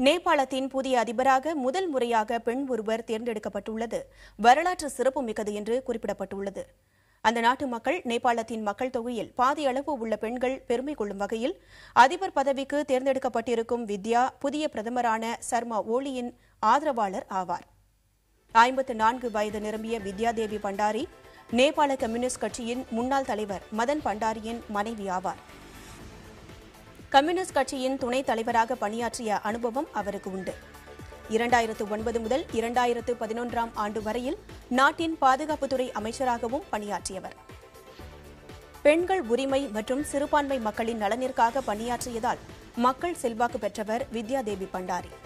நேபாளத்தின் புதிய அதிபராக முதல் முறையாக பெண் ஒருவர் தேர்ந்தெடுக்கப்பட்டுள்ளது வரலாற்று சிறப்புமிக்கது என்று குறிப்பிடப்பட்டுள்ளது அந்த நாட்டு மக்கள் நேபாளத்தின் மக்கள் தொகையில் பாதி அளவு உள்ள பெண்கள் பெருமை கொள்ளும் வகையில் அதிபர் பதவிக்கு தேர்ந்தெடுக்கப்பட்டிருக்கும் வித்யா புதிய பிரதமரான சர்மா ஓலியின் ஆதரவாளர் ஆவார் ஐம்பத்து நான்கு வயது நிரம்பிய வித்யா தேவி பண்டாரி நேபாள கம்யூனிஸ்ட் கட்சியின் முன்னாள் தலைவர் மதன் பண்டாரியின் மனைவி ஆவார் கம்யூனிஸ்ட் கட்சியின் துணைத் தலைவராக பணியாற்றிய அனுபவம் அவருக்கு உண்டு இரண்டாயிரத்து ஒன்பது முதல் இரண்டாயிரத்து பதினொன்றாம் ஆண்டு வரையில் நாட்டின் பாதுகாப்புத்துறை அமைச்சராகவும் பணியாற்றியவர் பெண்கள் உரிமை மற்றும் சிறுபான்மை மக்களின் நலனிற்காக பணியாற்றியதால் மக்கள் செல்வாக்கு பெற்றவர் வித்யா தேவி பண்டாரி